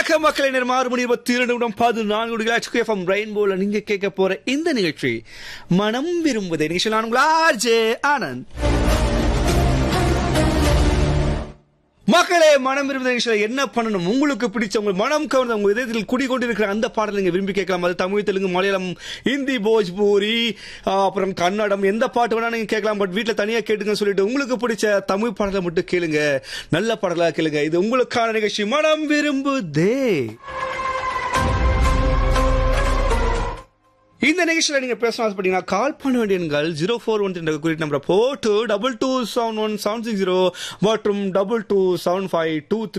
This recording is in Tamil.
வணக்கம் மக்களை நேரம் ஆறு மணி இருபத்தி இரண்டு நிமிடம் பதினான்கு நிகழ்ச்சி எஃப்எம் ரெயின்போல நீங்க கேட்க போற இந்த நிகழ்ச்சி மனம் விரும்புதே நிகழ்ச்சி நான் உங்கள் ஆர்ஜே ஆனந்த் மக்களே மனம் விரும்புத நிகழ்ச்சியில என்ன பண்ணணும் உங்களுக்கு பிடிச்ச உங்கள் மனம் கவர்ந்த உங்க இதயத்தில் குடிக்கொண்டிருக்கிற அந்த பாடல் நீங்க விரும்பி கேட்கலாம் அது தமிழ் தெலுங்கு மலையாளம் ஹிந்தி போஜ்பூரி ஆ, அப்புறம் கன்னடம் எந்த பாட்டு வேணா நீங்க கேட்கலாம் பட் வீட்ல தனியா கேட்டுங்கன்னு சொல்லிட்டு உங்களுக்கு பிடிச்ச தமிழ் பாடலை மட்டும் கேளுங்க நல்ல பாடலா கேளுங்க இது உங்களுக்கான நிகழ்ச்சி மனம் விரும்புதே இந்த நிகழ்ச்சியில் நீங்க பேசணும் ஆசைப்பட்டீங்கன்னா கால் பண்ண வேண்டிய எண்கள் ஜீரோ ஃபோர் ஒன் என்ற குறிப்பிட்ட நம்பரை போட்டு double two seven one seven six zero மற்றும் double two seven five two three